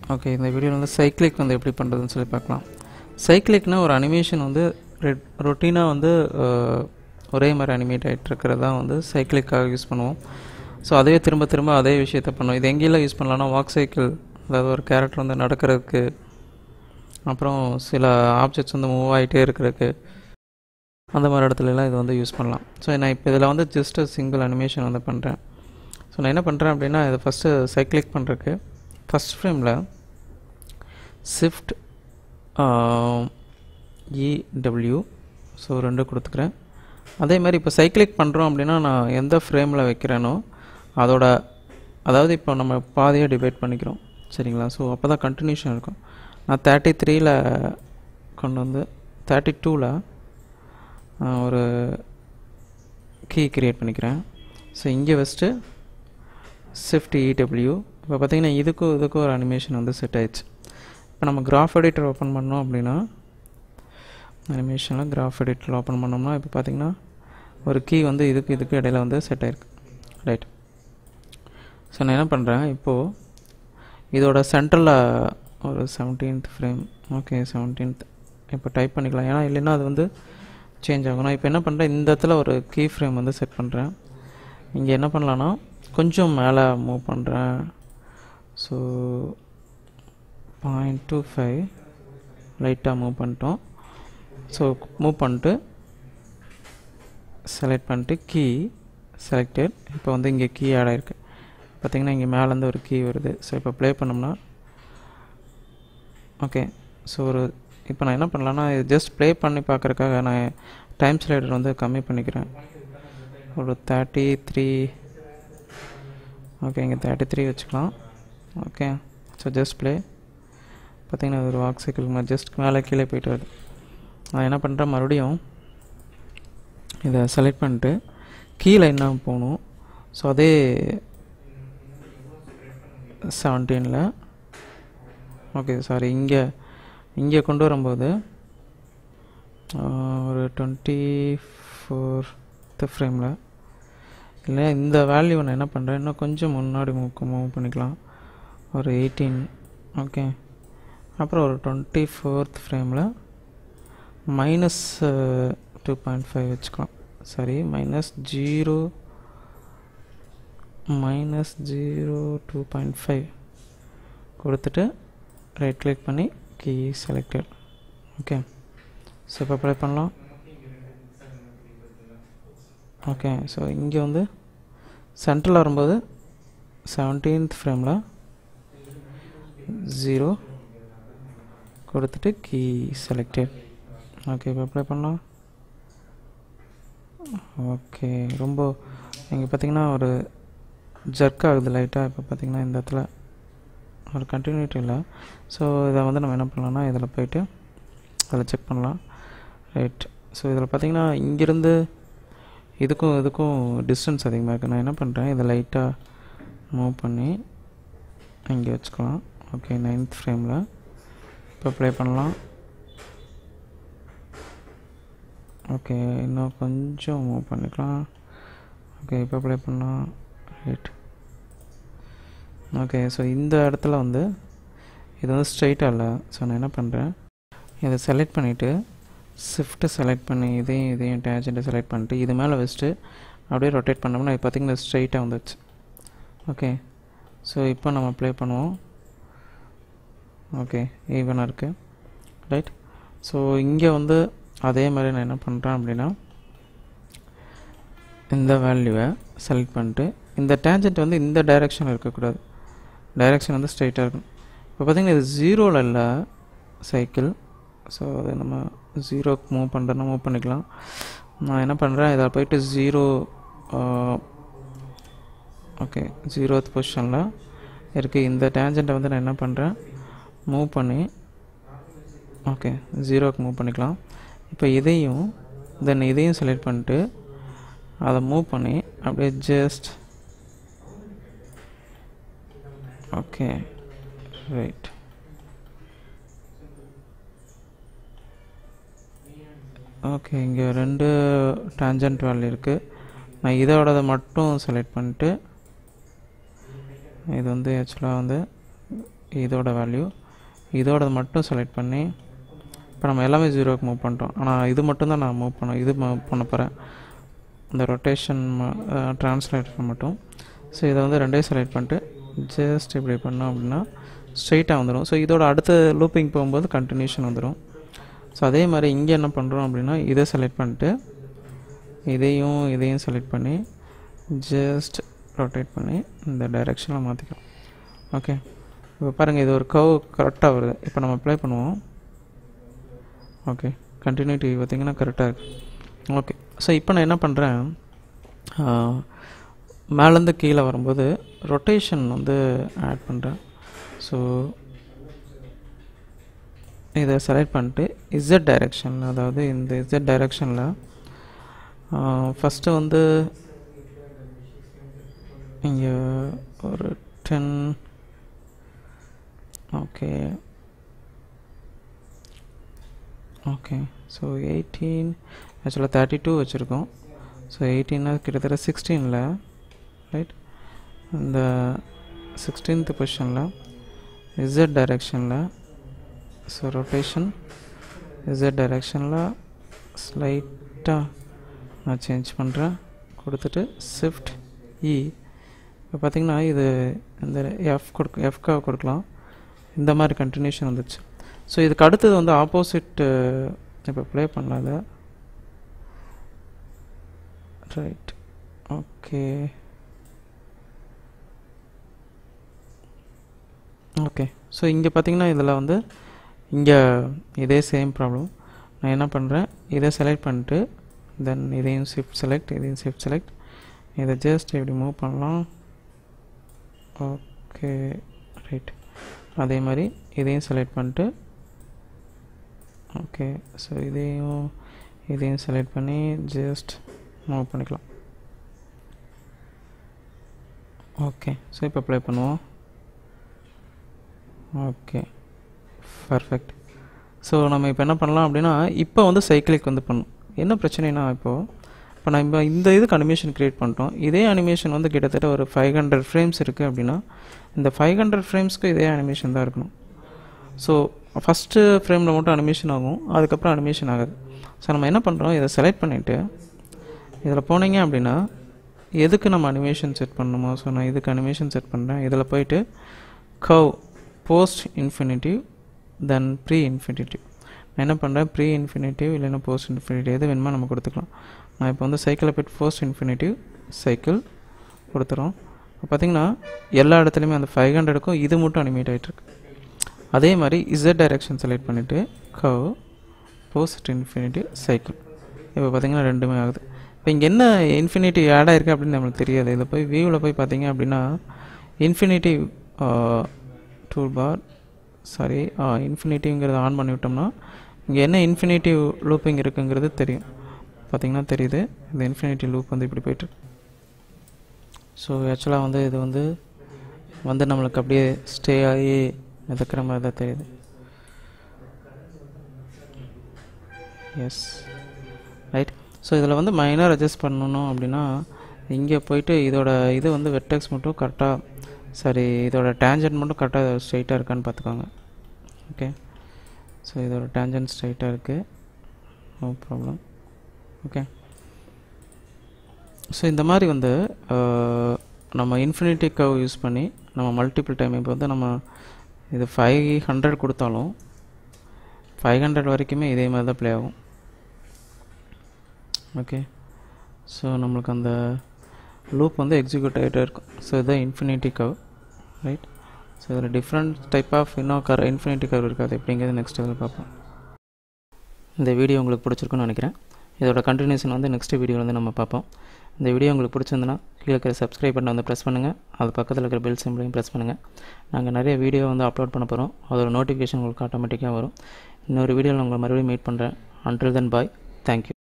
okay இந்த வீடியோவில் வந்து சைக்கிளிக் வந்து எப்படி பண்ணுறதுன்னு சொல்லி பார்க்கலாம் சைக்கிளிக்னா ஒரு அனிமேஷன் வந்து ரொட்டீனாக வந்து அஹ், ஒரே மாதிரி அனிமேட் ஆகிட்டு இருக்கிறது தான் வந்து சைக்கிளிக்காக யூஸ் பண்ணுவோம் ஸோ அதே திரும்ப திரும்ப அதே விஷயத்த பண்ணுவோம் இது எங்கெல்லாம் யூஸ் பண்ணலாம்னா வாக் சைக்கிள் அதாவது ஒரு கேரக்டர் வந்து நடக்கிறதுக்கு அப்புறம் சில ஆப்ஜெக்ட்ஸ் வந்து மூவ் ஆகிட்டே இருக்கிறதுக்கு அந்த மாதிரி இடத்துலலாம் இது வந்து யூஸ் பண்ணலாம் ஸோ நான் இப்போ இதில் வந்து ஜஸ்ட் சிங்கிள் அனிமேஷன் வந்து பண்ணுறேன் ஸோ நான் என்ன பண்ணுறேன் அப்படின்னா இதை ஃபஸ்ட்டு சைக்கிளிக் பண்ணுறதுக்கு ஃபஸ்ட் ஃப்ரேமில் ஷிஃப்ட் இடபிள்யூ ஸோ ரெண்டு கொடுத்துக்கிறேன் அதே மாதிரி இப்போ சைக்கிளிக் பண்ணுறோம் அப்படின்னா நான் எந்த ஃப்ரேமில் வைக்கிறேனோ அதோட அதாவது இப்போ நம்ம பாதியாக டிவைட் பண்ணிக்கிறோம் சரிங்களா ஸோ அப்போ தான் கண்டினியூஷன் இருக்கும் நான் தேர்ட்டி த்ரீல கொண்டு வந்து தேர்ட்டி டூவில் ஒரு கீ கிரியேட் பண்ணிக்கிறேன் ஸோ இங்கே வச்சுட்டு ஷிஃப்ட் இடபிள்யூ இப்போ பார்த்தீங்கன்னா இதுக்கும் இதுக்கும் ஒரு அனிமேஷன் வந்து செட் ஆயிடுச்சு இப்போ நம்ம கிராஃப் எடிட்டர் ஓப்பன் பண்ணோம் அப்படின்னா அனிமேஷனில் கிராஃப் எடிட்டர் ஓப்பன் பண்ணோம்னா இப்போ பார்த்தீங்கன்னா ஒரு கீ வந்து இதுக்கு இதுக்கு இடையில வந்து செட் ஆயிருக்கு ரைட் ஸோ நான் என்ன பண்ணுறேன் இப்போது இதோட சென்டரில் ஒரு செவன்டீன்த் ஃப்ரேம் ஓகே செவன்டீன்த் இப்போ டைப் பண்ணிக்கலாம் ஏன்னா இல்லைன்னா அது வந்து சேஞ்ச் ஆகும் நான் இப்போ என்ன பண்ணுறேன் இந்த இடத்துல ஒரு கீ ஃப்ரேம் வந்து செட் பண்ணுறேன் இங்கே என்ன பண்ணலான்னா கொஞ்சம் மேலே மூவ் பண்ணுறேன் ஸோ பாயிண்ட் டூ ஃபைவ் லைட்டாக மூவ் பண்ணிட்டோம் ஸோ மூவ் பண்ணிட்டு செலக்ட் பண்ணிட்டு கீ செலக்டட் இப்போ வந்து இங்கே கீ ஆட் ஆயிருக்கு பார்த்தீங்கன்னா இங்கே மேலேருந்து ஒரு கீ வருது ஸோ இப்போ ப்ளே பண்ணோம்னா ஓகே ஸோ ஒரு இப்போ நான் என்ன பண்ணலான்னா இது ஜஸ்ட் ப்ளே பண்ணி பார்க்குறக்காக நான் டைம் ஸ்லைடர் வந்து கம்மி பண்ணிக்கிறேன் ஒரு தேர்ட்டி த்ரீ ஓகே இங்கே தேர்ட்டி த்ரீ வச்சுக்கலாம் ஓகே ஸோ ஜஸ்ட் ப்ளே பார்த்தீங்கன்னா அது ஒரு வாக் சைக்கிள் மாதிரி ஜஸ்ட் மேலே கீழே போயிட்டு வருது நான் என்ன பண்ணுறேன் மறுபடியும் இதை செலக்ட் பண்ணிட்டு கீழே என்ன போகணும் ஸோ அதே செவன்டீனில் ஓகே சாரி இங்கே இங்கே கொண்டு வரும்போது ஆஹ், ஒரு டுவெண்ட்டி ஃபோர்த்து ஃப்ரேமில் இல்லை இந்த வேல்யூ நான் என்ன பண்ணுறேன் இன்னும் கொஞ்சம் முன்னாடி மூவ் மூவ் பண்ணிக்கலாம் ஒரு எயிட்டீன் ஓகே அப்புறம் ஒரு டுவெண்ட்டி ஃபோர்த் ஃப்ரேமில் மைனஸ் டூ பாயிண்ட் ஃபைவ் வச்சுக்கலாம் சரி minus zero minus zero two point five கொடுத்துட்டு ரைட் கிளிக் பண்ணி கீ செலக்டட் ஓகே ஸோ இப்போ அப்ளை பண்ணலாம் ஓகே ஸோ இங்கே வந்து சென்டரில் வரும்போது செவன்டீன்த் ஃப்ரேமில் ஜீரோ கொடுத்துட்டு கீ செலக்டட் ஓகே இப்போ அப்ளை பண்ணலாம் ஓகே ரொம்ப இங்கே பார்த்தீங்கன்னா ஒரு ஜர்க் ஆகுது லைட்டாக இப்போ பார்த்தீங்கன்னா இந்த இடத்துல ஒரு கண்டினியூட்டி இல்லை ஸோ இதை வந்து நம்ம என்ன பண்ணலாம்னா இதில் போயிட்டு அதில் செக் பண்ணலாம் ரைட் ஸோ இதில் பார்த்தீங்கன்னா இங்கேருந்து இதுக்கும் இதுக்கும் டிஸ்டன்ஸ் அதிகமாக இருக்குது நான் என்ன பண்ணுறேன் இதை லைட்டாக மூவ் பண்ணி இங்கே வச்சுக்கலாம் ஓகே நைன்த் ஃப்ரேமில் இப்போ ப்ளே பண்ணலாம் ஓகே இன்னும் கொஞ்சம் மூவ் பண்ணிக்கலாம் ஓகே இப்போ ப்ளே பண்ணலாம் ரைட் ஓகே ஸோ இந்த இடத்துல வந்து இது வந்து ஸ்ட்ரைட்டாக இல்லை ஸோ நான் என்ன பண்ணுறேன் இதை செலக்ட் பண்ணிவிட்டு ஷிஃப்ட்டை செலக்ட் பண்ணி இதையும் இதையும் டேஜெண்ட்டை செலக்ட் பண்ணிட்டு இது மேலே வச்சுட்டு அப்படியே ரொட்டேட் பண்ணோம்னா இது பார்த்திங்கன்னா ஸ்ட்ரைட்டாக வந்துச்சு ஓகே ஸோ இப்போ நம்ம ப்ளே பண்ணுவோம் ஓகே ஈவனாக இருக்குது ரைட் ஸோ இங்கே வந்து அதே மாதிரி நான் என்ன பண்ணுறேன் அப்படின்னா இந்த வேல்யூவை செலக்ட் பண்ணிட்டு இந்த டேஞ்சென்ட் வந்து இந்த டைரெக்ஷனில் இருக்கக்கூடாது டைரெக்ஷன் வந்து ஸ்ட்ரைட்டாக இருக்கும் இப்போ பார்த்தீங்கன்னா இது ஜீரோவில் இல்லை சைக்கிள் ஸோ அதை நம்ம ஜீரோக்கு மூவ் பண்ணுறேன்னா மூவ் பண்ணிக்கலாம் நான் என்ன பண்ணுறேன் இதில் போயிட்டு ஜீரோ ஓகே ஜீரோத் பொசிஷனில் இருக்குது இந்த டேஞ்செண்ட்டை வந்து நான் என்ன பண்ணுறேன் மூவ் பண்ணி ஓகே ஜீரோக்கு மூவ் பண்ணிக்கலாம் இப்போ இதையும் தென் இதையும் செலக்ட் பண்ணிட்டு அதை மூவ் பண்ணி அப்படியே ஜஸ்ட் ஓகே ரைட் ஓகே இங்கே ரெண்டு டேஞ்சன்ட் வேல்யூ இருக்குது நான் இதோடதை மட்டும் செலக்ட் பண்ணிட்டு இது வந்து ஆக்சுவலாக வந்து இதோட வேல்யூ இதோட மட்டும் செலக்ட் பண்ணி இப்போ நம்ம எல்லாமே ஜீரோக்கு மூவ் பண்ணிட்டோம் ஆனால் இது மட்டும் தான் நான் மூவ் பண்ண இது மூவ் பண்ண போகிறேன் இந்த ரொட்டேஷன் ட்ரான்ஸ்லேட்டர் மட்டும் ஸோ இதை வந்து ரெண்டையும் செலக்ட் பண்ணிட்டு ஜஸ்ட் இப்படி பண்ணோம் அப்படின்னா ஸ்ட்ரெயிட்டாக வந்துடும் ஸோ இதோட அடுத்த லூப்பிங் போகும்போது கண்டினியூஷன் வந்துடும் ஸோ அதே மாதிரி இங்கே என்ன பண்ணுறோம் அப்படின்னா இதை செலக்ட் பண்ணிட்டு இதையும் இதையும் செலக்ட் பண்ணி ஜஸ்ட் ரொட்டேட் பண்ணி இந்த டைரெக்ஷனில் மாற்றிக்கலாம் ஓகே இப்போ பாருங்கள் இது ஒரு கவ் கரெக்டாக வருது இப்போ நம்ம அப்ளை பண்ணுவோம் ஓகே கண்டினியூட்டி பார்த்திங்கன்னா கரெக்டாக இருக்குது ஓகே ஸோ இப்போ நான் என்ன பண்ணுறேன் மேலேருந்து கீழே வரும்போது ரொட்டேஷன் வந்து ஆட் பண்ணுறேன் ஸோ இதை செலக்ட் பண்ணிட்டு இசட் டைரெக்ஷனில் அதாவது இந்த இசட் டைரெக்ஷனில் ஃபஸ்ட்டு வந்து இங்கே ஒரு ten okay okay so eighteen ஆக்சுவலாக தேர்ட்டி டூ வச்சுருக்கோம் ஸோ எயிட்டீன்னா கிட்டத்தட்ட சிக்ஸ்டீனில் ரைட் இந்த சிக்ஸ்டீன்த் பொசிஷனில் இசட் டைரெக்ஷனில் ஸோ ரொட்டேஷன் இசட் டைரெக்ஷனில் ஸ்லைட்டாக நான் சேஞ்ச் பண்ணுறேன் கொடுத்துட்டு ஷிஃப்ட் இ இப்போ பார்த்திங்கன்னா இது இந்த எஃப் கொடுக்க எஃப்காக கொடுக்கலாம் இந்த மாதிரி கண்டினியூஷன் வந்துச்சு ஸோ இதுக்கு அடுத்தது வந்து ஆப்போசிட் இப்போ ப்ளே பண்ணாத ரைட் ஓகே ஓகே ஸோ இங்கே பார்த்தீங்கன்னா இதில் வந்து இங்கே இதே சேம் ப்ராப்ளம் நான் என்ன பண்ணுறேன் இதை செலக்ட் பண்ணிட்டு தென் இதையும் ஷிஃப்ட் செலக்ட் இதையும் ஷிஃப்ட் செலக்ட் இதை ஜஸ்ட் இப்படி மூவ் பண்ணலாம் ஓகே ரைட் அதே மாதிரி இதையும் செலக்ட் பண்ணிட்டு ஓகே ஸோ இதையும் இதையும் செலக்ட் பண்ணி ஜஸ்ட் மூவ் பண்ணிக்கலாம் ஓகே ஸோ இப்போ ப்ளே பண்ணுவோம் ஓகே பர்ஃபெக்ட் ஸோ நம்ம இப்போ என்ன பண்ணலாம் அப்படின்னா இப்போ வந்து சைக்கிளிக் வந்து பண்ணும் என்ன பிரச்சனைனா இப்போது இப்போ நம்ம இந்த இதுக்கு அனிமேஷன் க்ரியேட் பண்ணிட்டோம் இதே அனிமேஷன் வந்து கிட்டத்தட்ட ஒரு ஃபைவ் ஹண்ட்ரட் ஃப்ரேம்ஸ் இருக்குது அப்படின்னா இந்த ஃபைவ் ஹண்ட்ரட் ஃப்ரேம்ஸ்க்கு இதே அனிமேஷன் தான் இருக்கணும் ஸோ ஃபஸ்ட்டு ஃப்ரேமில் மட்டும் அனிமேஷன் ஆகும் அதுக்கப்புறம் அனிமேஷன் ஆகாது ஸோ நம்ம என்ன பண்ணுறோம் இதை செலக்ட் பண்ணிவிட்டு இதில் போனீங்க அப்படின்னா எதுக்கு நம்ம அனிமேஷன் செட் பண்ணணுமோ ஸோ நான் இதுக்கு அனிமேஷன் செட் பண்ணுறேன் இதில் போயிட்டு curve post infinity then pre infinity நான் என்ன பண்ணுறேன் ப்ரீ இன்ஃபினிட்டிவ் இல்லைன்னா போஸ்ட் இன்ஃபினிட்டிவ் எது வேணுமோ நம்ம கொடுத்துக்கலாம் நான் இப்போ வந்து சைக்கிளை போய்ட்டு போஸ்ட் இன்ஃபினிட்டிவ் சைக்கிள் கொடுத்துறோம் இப்போ பார்த்தீங்கன்னா எல்லா இடத்துலையுமே அந்த ஃபைவ் ஹண்ட்ரடுக்கும் இது மட்டும் அனிமேட் ஆகிட்டுருக்கு அதே மாதிரி இசட் டைரெக்ஷன் செலக்ட் பண்ணிவிட்டு கவ் போஸ்ட் இன்ஃபினிட்டிவ் சைக்கிள் இப்போ பார்த்தீங்கன்னா ரெண்டுமே ஆகுது இப்போ இங்கே என்ன இன்ஃபினிட்டி ஆட் ஆயிருக்கு அப்படின்னு நம்மளுக்கு தெரியாது இதில் போய் வியூவில் போய் பார்த்தீங்க அப்படின்னா இன்ஃபினிட்டிவ் டூல் பார் சாரி இன்ஃபினிட்டிவ்ங்கிறத ஆன் பண்ணி விட்டோம்னா இங்கே என்ன இன்ஃபினிட்டிவ் லூப்பிங் இருக்குங்கிறது தெரியும் பார்த்தீங்கன்னா தெரியுது இந்த இன்ஃபினிட்டிவ் லூப் வந்து இப்படி போயிட்டு ஸோ ஆக்சுவலாக வந்து இது வந்து வந்து நம்மளுக்கு அப்படியே ஸ்டே ஆகி மிதக்கிற மாதிரி தான் தெரியுது எஸ் ரைட் ஸோ இதில் வந்து மைனர் அட்ஜஸ்ட் பண்ணணும் அப்படின்னா இங்கே போயிட்டு இதோட இது வந்து வெட்டெக்ஸ் மட்டும் கரெக்டாக சரி இதோட டேஞ்சன்ட் மட்டும் கரெக்டாக ஸ்ட்ரைட்டாக இருக்கான்னு பார்த்துக்கோங்க ஓகே ஸோ இதோட டேஞ்சன்ட் ஸ்ட்ரைட்டாக இருக்குது நோ ப்ராப்ளம் ஓகே ஸோ இந்த மாதிரி வந்து நம்ம இன்ஃபினிட்டி கவ் யூஸ் பண்ணி நம்ம மல்டிபிள் டைம் இப்போ வந்து நம்ம இது ஃபைவ் ஹண்ட்ரட் கொடுத்தாலும் ஃபைவ் ஹண்ட்ரட் வரைக்குமே இதே மாதிரி தான் ப்ளே ஆகும் ஓகே ஸோ நம்மளுக்கு அந்த லூப் வந்து எக்ஸிக்யூட் ஆகிட்டே இருக்கும் ஸோ இதுதான் இன்ஃபினிட்டி கவ் ரைட் ஸோ இதில் டிஃப்ரெண்ட் டைப் ஆஃப் இன்னும் கர் இன்ஃபினிட்டி கவ் இருக்காது எப்படிங்கிறது நெக்ஸ்ட் இதில் பார்ப்போம் இந்த வீடியோ உங்களுக்கு பிடிச்சிருக்குன்னு நினைக்கிறேன் இதோட கண்டினியூஷன் வந்து நெக்ஸ்ட் வீடியோ வந்து நம்ம பார்ப்போம் இந்த வீடியோ உங்களுக்கு பிடிச்சிருந்துன்னா கீழே இருக்கிற சப்ஸ்கிரைப் பட்டன் வந்து ப்ரெஸ் பண்ணுங்கள் அது பக்கத்தில் இருக்கிற பெல் சிம்பிளையும் ப்ரெஸ் பண்ணுங்கள் நாங்கள் நிறைய வீடியோ வந்து அப்லோட் பண்ண போகிறோம் அதோட நோட்டிஃபிகேஷன் உங்களுக்கு ஆட்டோமேட்டிக்காக வரும் இன்னொரு வீடியோவில் உங்களை மறுபடியும் மீட் பண்ணுறேன் அன்டில் தென் பாய் தேங்க்யூ